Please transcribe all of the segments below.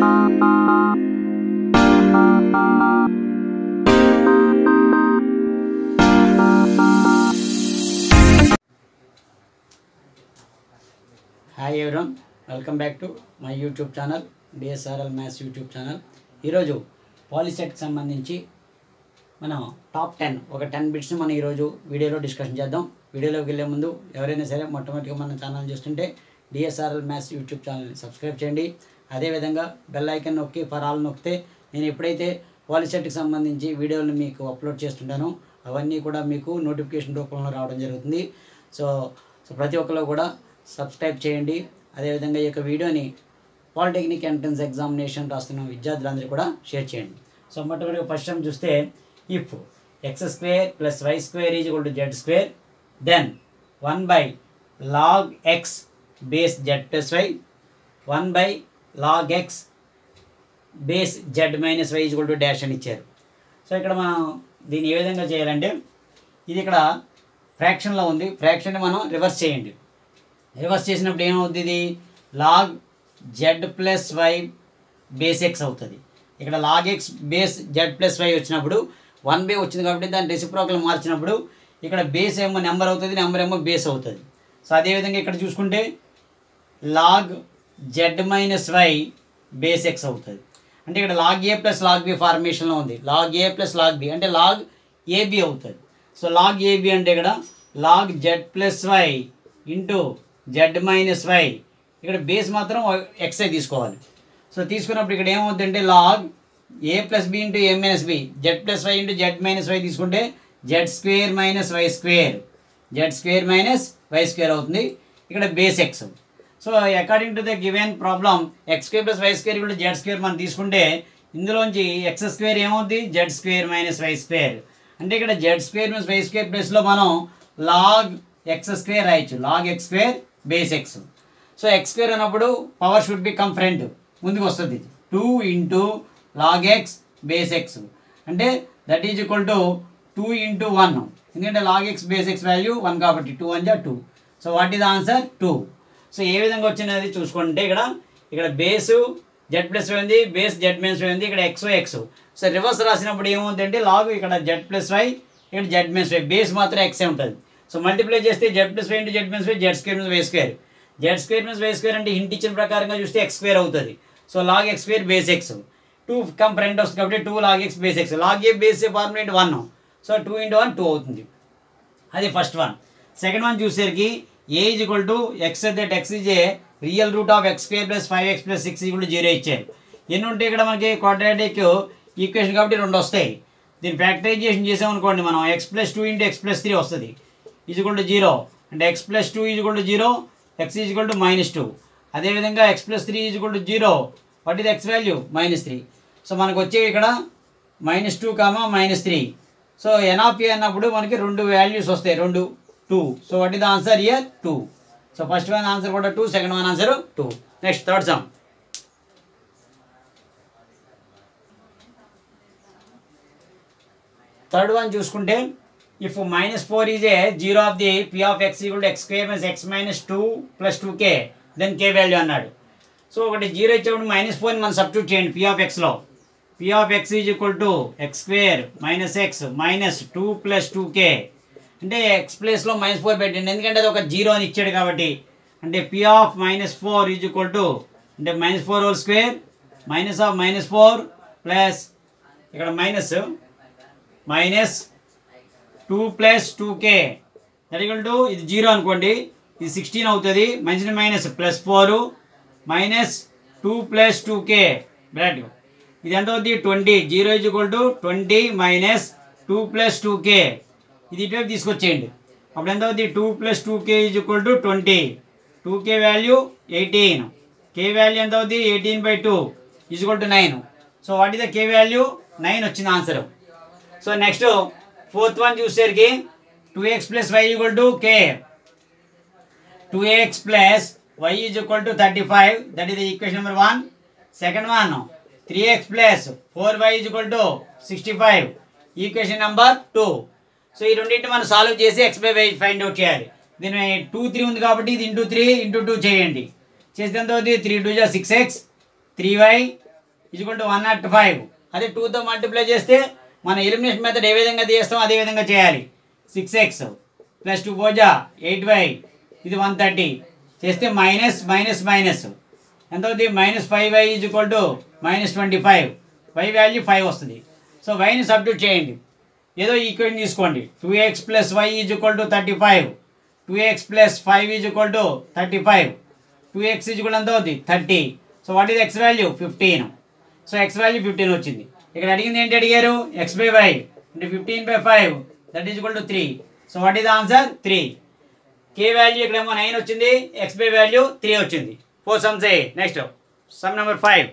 hi everyone welcome back to my YouTube channel DSRL maths YouTube channel ఈరోజు పాలిసెట్కి సంబంధించి మనం టాప్ టెన్ ఒక టెన్ బిట్స్ మనం ఈరోజు వీడియోలో డిస్కషన్ చేద్దాం వీడియోలోకి వెళ్ళే ముందు ఎవరైనా సరే మొట్టమొదటిగా మన ఛానల్ చూస్తుంటే డిఎస్ఆర్ఎల్ మ్యాథ్స్ యూట్యూబ్ ఛానల్ని సబ్స్క్రైబ్ చేయండి అదేవిధంగా బెల్ ఐకన్ నొక్కి పరాలు నొక్కితే నేను ఎప్పుడైతే పాలిసెట్కి సంబంధించి వీడియోలు మీకు అప్లోడ్ చేస్తుంటానో అవన్నీ కూడా మీకు నోటిఫికేషన్ రూపంలో రావడం జరుగుతుంది సో సో ప్రతి ఒక్కరు కూడా సబ్స్క్రైబ్ చేయండి అదేవిధంగా ఈ యొక్క వీడియోని పాలిటెక్నిక్ ఎంట్రన్స్ ఎగ్జామినేషన్ రాస్తున్న విద్యార్థులందరూ కూడా షేర్ చేయండి సో మొట్టమొదటిగా ఫస్ట్ టైం చూస్తే if x square plus y square is equal to z square then one by log x base z plus y one by log x base z minus y equal to dash అని ఇచ్చారు so ఇక్కడ మనం దీన్ని ఏ విధంగా చేయాలంటే ఇది ఇక్కడ ఫ్రాక్షన్లో ఉంది ఫ్రాక్షన్ని మనం రివర్స్ చేయండి రివర్స్ చేసినప్పుడు ఏమవుతుంది ఇది log z plus y base x అవుతుంది ఇక్కడ log x base z plus y వచ్చినప్పుడు వన్ బై వచ్చింది కాబట్టి దాన్ని రెసిప్రోకల్ మార్చినప్పుడు ఇక్కడ బేస్ ఏమో నెంబర్ అవుతుంది నెంబర్ ఏమో బేస్ అవుతుంది సో అదేవిధంగా ఇక్కడ చూసుకుంటే log z minus y base x అవుతుంది అంటే ఇక్కడ log a plus log b ఫార్మేషన్లో ఉంది log a plus log b అంటే లాగ్ ఏబి అవుతుంది సో లాగ్ ఏబి అంటే ఇక్కడ log z plus y into z minus y ఇక్కడ బేస్ మాత్రం ఎక్స్ఐ తీసుకోవాలి సో తీసుకున్నప్పుడు ఇక్కడ ఏమవుతుంది అంటే log a plus b into a minus b z plus y into z minus y తీసుకుంటే z square minus y square z square minus y square అవుతుంది ఇక్కడ base x so according to the given problem x square plus y square కూడా z square మనం తీసుకుంటే ఇందులోంచి x square ఏమవుతుంది z square minus y square అంటే ఇక్కడ z square minus y square ప్లస్లో మనం లాగ్ ఎక్స్ స్క్వేర్ రాయొచ్చు log x square base x so x square అన్నప్పుడు power should be come front ముందుకు వస్తుంది two into log x base x అంటే that is equal to two into one ఎందుకంటే log x base x value one కాబట్టి two one జా two so what is answer two so ఏ విధంగా వచ్చినది చూసుకుంటే ఇక్కడ ఇక్కడ బేసు జెడ్ ప్లస్ ఉంది బేస్ జెడ్ మైనస్ ఉంది ఇక్కడ x y x so reverse రాసినప్పుడు ఏమవుతుందంటే లాగ్ ఇక్కడ జెడ్ ప్లస్ వై ఇక్కడ జెడ్ మైనస్ వై బేస్ మాత్రం ఎక్సే ఉంటుంది సో మల్టిప్లై చేస్తే z plus y into z minus y z square minus y square z square minus y square అంటే hint ఇచ్చిన ప్రకారంగా చూస్తే ఎక్స్ స్క్వేర్ అవుతుంది so log x square base x two come front వస్తుంది కాబట్టి two log x base x log a base formulate one so two into one two అవుతుంది అది first one second one చూసేసరికి a is equal to x that x is a real root of x square plus five X plus six equal zero ఇచ్చారు ఎన్ని ఉంటాయి ఇక్కడ మనకి quadratic equation కాబట్టి రెండు వస్తాయి దీన్ని ఫ్యాక్టరైజేషన్ చేసామనుకోండి మనం x plus two into x plus three వస్తుంది ఈజ్ ఈక్వల్ టు జీరో అంటే x plus two is equal to zero x is equal to minus two అదేవిధంగా x plus three is equal to zero what is x value minus three so మనకు వచ్చేవి ఇక్కడ minus two comma minus three so NRP అన్నప్పుడు మనకి రెండు values వస్తాయి రెండు two so what is the answer year two so first one answer కూడా two second one answer two next third sum third one చూసుకుంటే if minus four is a zero of the p of x equal to x square minus x minus two plus two k then k value అన్నాడు so ఒకటి zero ఇచ్చేప్పుడు minus ఫోర్ని మనం substitute చేయండి p of ఎక్స్లో p of x is equal to x square minus x minus two plus two k అంటే X ప్లేస్లో minus four పెట్టండి ఎందుకంటే అది ఒక జీరో అని ఇచ్చాడు కాబట్టి అంటే p of minus four is equal to అంటే minus four whole square minus of minus four plus ఇక్కడ minus minus two plus two k equal to ఇది జీరో అనుకోండి ఇది సిక్స్టీన్ అవుతుంది minus minus plus four minus two plus two k బ్రాడ్ ఇది ఎంత అవుతుంది twenty zero is equal to twenty minus two plus two k ఇది ఇటువైపు తీసుకొచ్చేయండి అప్పుడు ఎంత అవుతుంది two plus two K is equal to twenty two k value eighteen k value ఎంత అవుతుంది eighteen by two is equal to nine so what is the k value nine వచ్చింది answer so next fourth one చూసేసరికి two x plus y equal to k two x plus y is equal to thirty five that is equation number one second one three x plus four y is equal to sixty five equation number two so ఈ రెండింటిని మనం solve చేసి x by y find out చేయాలి దీని two three ఉంది కాబట్టి ఇది into three into two చేయండి చేస్తే ఎంత అవుతుంది త్రీ టూ జా six x three y equal to one not five అదే టూతో మల్టిప్లై చేస్తే మన ఎలిమినేషన్ మెథడ్ ఏ విధంగా చేస్తాం అదే విధంగా చేయాలి సిక్స్ ఎక్స్ ప్లస్ టూ ఫోజా ఎయిట్ వై ఇది వన్ థర్టీ చేస్తే మైనస్ మైనస్ మైనస్ ఎంత అవుతుంది minus five y is equal to minus twenty five y value five వస్తుంది సో వైని సబ్స్టిట్యూట్ చేయండి ఏదో ఈక్వేషన్ తీసుకోండి two x plus y is equal to thirty five two x plus five is equal to thirty five two x is equal ఎంత అవుతుంది thirty so what is x value fifteen so x value fifteen వచ్చింది ఇక్కడ అడిగింది ఏంటి అడిగారు x by y అంటే fifteen by five that is equal to three so what is answer three k value ఇక్కడ ఏమో నైన్ వచ్చింది ఎక్స్ బై వాల్యూ త్రీ వచ్చింది four sums a next sum number five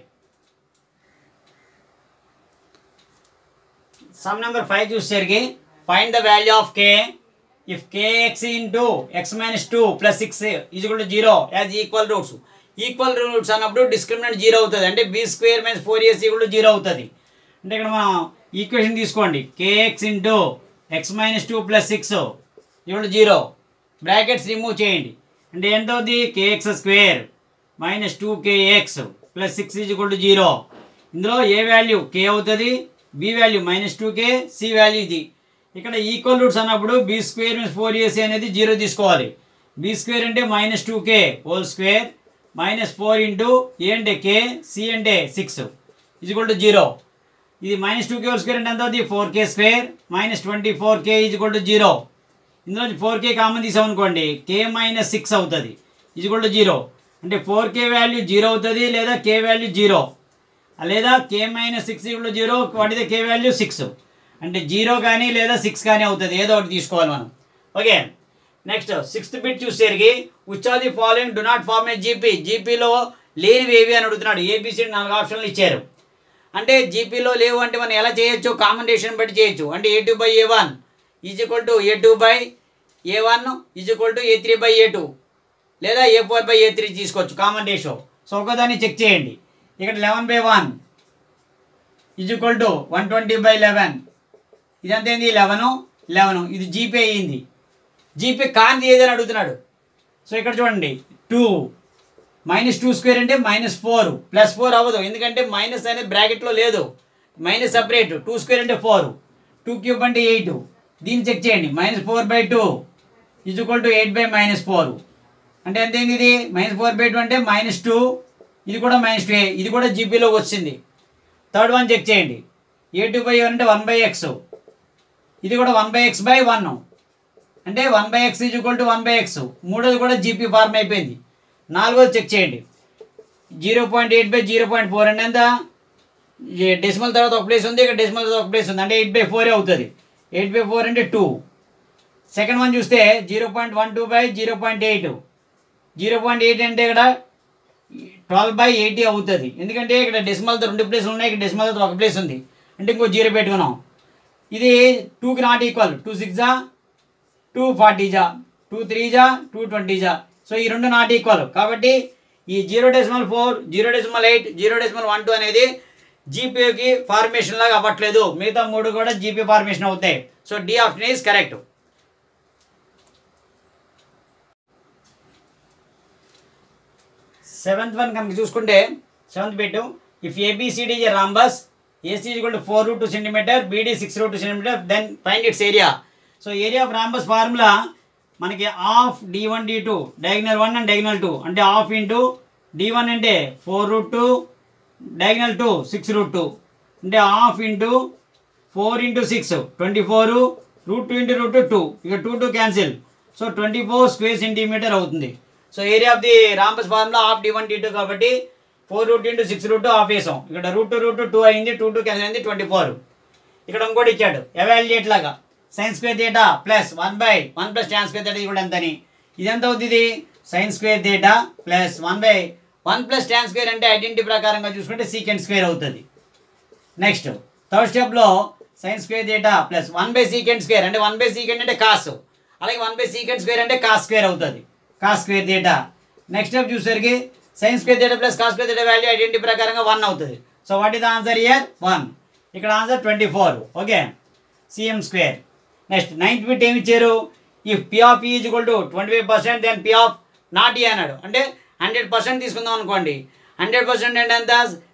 sum number five చూసేసరికి find the value of k if k x into x minus two plus six equal to zero as equal roots equal roots అన్నప్పుడు discriminant zero అవుతుంది అంటే b square minus four years equal to zero అవుతుంది అంటే ఇక్కడ మనం equation తీసుకోండి k x into x minus two plus six equal to zero brackets remove చేయండి అంటే ఎంత అవుతుంది k x square minus two k x plus six is equal to zero ఇందులో ఏ వాల్యూ కే అవుతుంది b value minus two k c value ఇది ఇక్కడ equal roots అన్నప్పుడు b square minus four a c అనేది జీరో తీసుకోవాలి బి స్క్వేర్ అంటే minus two k whole square minus four into a అంటే k c అంటే six is equal to zero ఇది minus two k whole square అంటే ఎంత అవుతుంది four k square minus twenty four k is equal to zero ఇందులో four k common తీసామనుకోండి k minus six అవుతుంది is equal to zero అంటే four k value zero అవుతుంది లేదా కే వాల్యూ జీరో లేదా k minus six equal zero వాటిదే k value six అంటే zero కానీ లేదా సిక్స్ కానీ అవుతుంది ఏదో ఒకటి తీసుకోవాలి మనం ఓకే నెక్స్ట్ సిక్స్త్ బిట్ చూసేసరికి ఉచ్చాది following do not form a GP జీపీలో లేనివి ఏవి అని అడుగుతున్నాడు ఏబిసి నాలుగు ఆప్షన్లు ఇచ్చారు అంటే జీపీలో లేవు అంటే మనం ఎలా చేయొచ్చు కాంబినేషన్ బట్టి చేయొచ్చు అంటే a two by a one is equal to a two by a one is equal to a three by a two లేదా a four by a three తీసుకోవచ్చు కామన్ రేషియో సో ఒకదాన్ని చెక్ చేయండి ఇక్కడ eleven by one is equal to one twenty by eleven ఇదంతా ఏంది eleven eleven ఇది జీపే అయ్యింది జీపే కాంతి ఏదని అడుగుతున్నాడు సో ఇక్కడ చూడండి టూ మైనస్ టూ స్క్వేర్ అంటే మైనస్ ఫోర్ ప్లస్ ఫోర్ అవ్వదు ఎందుకంటే మైనస్ అనేది బ్రాకెట్లో లేదు మైనస్ సపరేట్ టూ స్క్వేర్ అంటే ఫోర్ టూ క్యూబ్ అంటే ఎయిట్ దీన్ని చెక్ చేయండి minus four by two is equal to eight by minus four అంటే ఎంత అయింది ఇది మైనస్ ఫోర్ బై టూ అంటే మైనస్ టూ ఇది కూడా మైనస్ టూ ఇది కూడా జీపీలో వచ్చింది థర్డ్ వన్ చెక్ చేయండి ఏ టూ బై అంటే వన్ బై ఎక్స్ ఇది కూడా one by x by one అంటే one by x is equal to one by x మూడోది కూడా జీపీ ఫార్మ్ అయిపోయింది నాలుగోది చెక్ చేయండి zero point eight by zero point four అంటే ఎంత డెసిమల్ తర్వాత ఒక ప్లేస్ ఉంది ఇక్కడ డెసిమల్ తర్వాత ఒక ప్లేస్ ఉంది అంటే ఎయిట్ బై ఫోరే అవుతుంది ఎయిట్ బై ఫోర్ అంటే టూ సెకండ్ వన్ చూస్తే zero point one two by zero point eight zero point eight అంటే ఇక్కడ ట్వెల్వ్ బై ఎయిటీ అవుతుంది ఎందుకంటే ఇక్కడ డెసిమల్తో రెండు ప్లేస్లు ఉన్నాయి ఇక్కడ డెసిమల్తో ఒక ప్లేస్ ఉంది అంటే ఇంకో జీరో పెట్టుకున్నాం ఇది టూకి నాట్ ఈక్వల్ టూ సిక్స్ జా టూ ఫార్టీ జా టూ త్రీ జా టూ ట్వంటీ జా సో ఈ రెండు నాట్ ఈక్వల్ కాబట్టి ఈ zero decimal four zero decimal eight zero decimal one two అనేది జీపీకి ఫార్మేషన్ లాగా అవ్వట్లేదు మిగతా మూడు కూడా జీపీ ఫార్మేషన్ అవుతాయి so D option is correct seventh one కనుక చూసుకుంటే seventh bit if ABCD is rhombus AC equal to four root two centimetre BD six root two centimetre then find its area so area of rhombus formula మనకి half D one D two diagonal one and diagonal two అంటే half into D one అంటే four root two diagonal two six root two అంటే half into four into six twenty four root two into root two ఇక two two cancel so twenty four square centimetre అవుతుంది so area of the rhombus formula half D one D two కాబట్టి four root into six root half వేసాం ఇక్కడ root two root two అయింది two two cancel అయింది twenty four ఇక్కడ ఇంకోటి ఇచ్చాడు evaluate లాగా sines square theta plus one by one plus tan square theta కూడా ఎంతని ఇది ఎంత అవుతుంది ఇది sines square theta plus one by one plus tan square అంటే ఐడెంటిటీ ప్రకారంగా చూసుకుంటే సీకెండ్ స్క్వేర్ అవుతుంది నెక్స్ట్ థర్డ్ స్టెప్లో sines square theta plus one by secant square అంటే వన్ బై సీకెండ్ అంటే కాస్ అలాగే వన్ బై సీకెండ్ స్క్వేర్ అంటే cos square అవుతుంది cos square theta next step చూసేసరికి sines square theta plus cos square theta value identity ప్రకారంగా one అవుతుంది so what is the answer here one ఇక్కడ answer twenty four okay CM square next ninth bit ఏమి ఇచ్చారు if P of is equal to twenty five percent then P of not E అన్నాడు అంటే hundred percent తీసుకుందాం అనుకోండి hundred percent అంటే ఎంత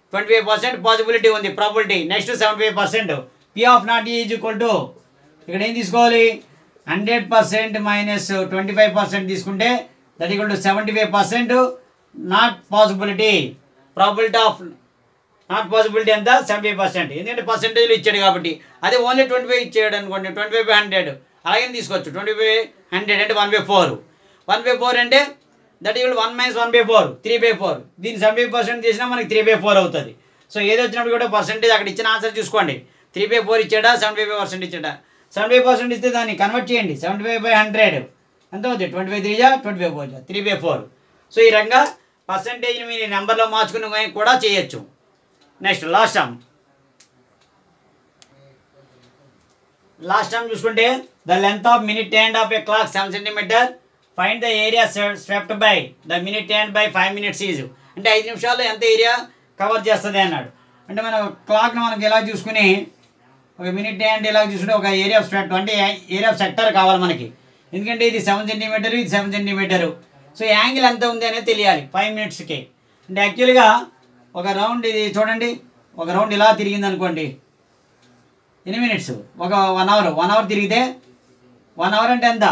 twenty five percent possibility ఉంది probability next seventy five percent P of not is equal to ఇక్కడ ఏం తీసుకోవాలి hundred percent minus twenty five percent తీసుకుంటే that equal to seventy five percent not possibility probability of not possibility ఎంత seventy five percent ఎందుకంటే పర్సెంటేజ్లు ఇచ్చాడు కాబట్టి అదే ఓన్లీ ట్వంటీ ఫైవ్ ఇచ్చాడు అనుకోండి ట్వంటీ ఫైవ్ బై హండ్రెడ్ అలాగే తీసుకోవచ్చు ట్వంటీ ఫైవ్ హండ్రెడ్ అంటే one by four one by four అంటే that equal one minus one by four three by four దీన్ని సెవెంటీ ఫైవ్ పర్సెంట్ చేసినా మనకి త్రీ బై ఫోర్ అవుతుంది సో ఏది వచ్చినప్పుడు కూడా పర్సెంటేజ్ అక్కడ ఇచ్చిన ఆన్సర్ చూసుకోండి త్రీ బై ఫోర్ ఇచ్చాడా సెవెంటీ ఫైవ్ పర్సెంట్ ఇచ్చాడా సెవెంటీ ఫైవ్ పర్సెంట్ ఇస్తే దాన్ని కన్వర్ట్ చేయండి సెవెంటీ ఫైవ్ బై హండ్రెడ్ ఎంత అవుతుంది ట్వంటీ ఫైవ్ త్రీ జా ట్వంటీ ఫైవ్ ఫోర్ జా త్రీ బై ఫోర్ సో ఈ రకంగా పర్సంటేజ్ని మీరు నెంబర్లో మార్చుకుని కూడా చేయొచ్చు next last term last term చూసుకుంటే the length of minute hand of a clock seven centimetre find the area swept by the minute hand by five minutes is అంటే ఐదు నిమిషాల్లో ఎంత ఏరియా కవర్ చేస్తుంది అన్నాడు అంటే మనం క్లాక్ని మనకి ఎలా చూసుకుని ఒక మినిట్ హ్యాండ్ ఎలా చూసుకుంటే ఒక ఏరియా ఆఫ్ స్వెప్ట్ అంటే ఏరియా ఆఫ్ సెక్టర్ కావాలి మనకి ఎందుకంటే ఇది సెవెన్ సెంటీమీటర్ ఇది సెవెన్ సెంటీమీటర్ సో యాంగిల్ ఎంత ఉంది అనేది తెలియాలి ఫైవ్ మినిట్స్కి అంటే యాక్చువల్గా ఒక రౌండ్ ఇది చూడండి ఒక రౌండ్ ఇలా తిరిగింది అనుకోండి ఎన్ని మినిట్స్ ఒక వన్ అవర్ వన్ అవర్ తిరిగితే వన్ అవర్ అంటే ఎంత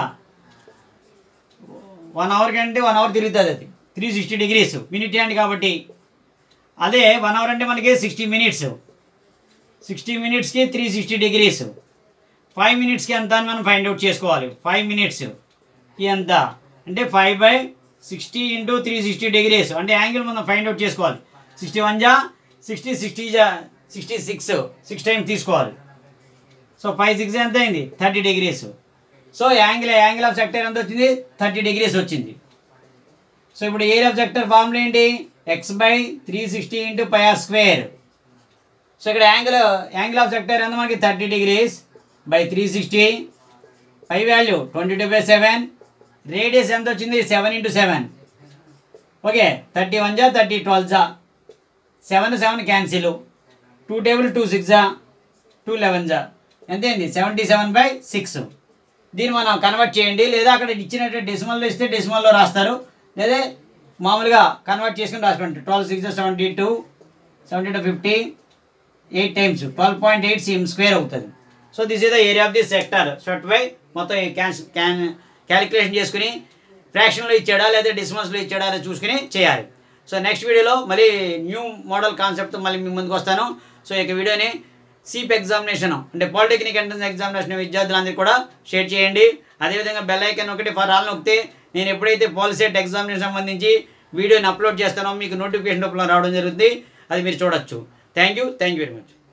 వన్ అవర్ కంటే వన్ అవర్ తిరుగుతుంది అది three sixty degrees minute hand కాబట్టి అదే వన్ అవర్ అంటే మనకి సిక్స్టీ మినిట్స్ సిక్స్టీ మినిట్స్కి త్రీ సిక్స్టీ డిగ్రీస్ ఫైవ్ మినిట్స్కి ఎంత అని మనం ఫైండ్ అవుట్ చేసుకోవాలి ఫైవ్ మినిట్స్కి ఎంత అంటే five by sixty into three sixty degrees అంటే యాంగిల్ మనం ఫైండ్ అవుట్ చేసుకోవాలి సిక్స్టీ వన్ జా సిక్స్టీ సిక్స్టీ జా సిక్స్టీ సిక్స్ సిక్స్ టైమ్స్ తీసుకోవాలి సో ఫైవ్ సిక్స్ ఎంత అయింది thirty degrees so angle angle of sector ఎంత వచ్చింది థర్టీ డిగ్రీస్ వచ్చింది సో ఇప్పుడు ఏరియా ఆఫ్ సెక్టర్ ఫార్ములా ఏంటి X by three sixty into pi R square so ఇక్కడ యాంగిల్ యాంగిల్ ఆఫ్ సెక్టర్ ఎంత మనకి thirty degrees by three sixty pi value twenty two by seven radius ఎంత వచ్చింది seven into seven okay thirty one జా thirty twelve జా seven seven cancel two table two six జా two eleven జా ఎంత అయింది సెవెంటీ సెవెన్ బై సిక్స్ దీన్ని మనం కన్వర్ట్ చేయండి లేదా అక్కడ ఇచ్చినట్టు డెసిమల్లో ఇస్తే డెసిమల్లో రాస్తారు లేదా మామూలుగా కన్వర్ట్ చేసుకుని రాసుకోండి twelve six seventy two seventy two fifty eight times twelve point eight CM square అవుతుంది so this is the area of the sector swept by మొత్తం క్యాన్స్ క్యాన్ క్యాలిక్యులేషన్ చేసుకుని ఫ్రాక్షన్లో ఇచ్చాడా లేదా డిస్మల్స్లో ఇచ్చాడా అనేది చూసుకుని చేయాలి సో నెక్స్ట్ వీడియోలో మళ్ళీ న్యూ మోడల్ కాన్సెప్ట్ మళ్ళీ మీ ముందుకు వస్తాను సో ఈ యొక్క వీడియోని సీప్ ఎగ్జామినేషన్ అంటే పాలిటెక్నిక్ ఎంట్రన్స్ ఎగ్జామినేషన్ విద్యార్థులందరికీ కూడా షేర్ చేయండి అదేవిధంగా బెల్ ఐకన్ ఒకటి ఫర్ ఆల్ నొక్కితే నేను ఎప్పుడైతే పాలిసెట్ ఎగ్జామినేషన్ సంబంధించి వీడియోని అప్లోడ్ చేస్తానో మీకు నోటిఫికేషన్ రూపంలో రావడం జరుగుతుంది అది మీరు చూడొచ్చు thank you thank you very much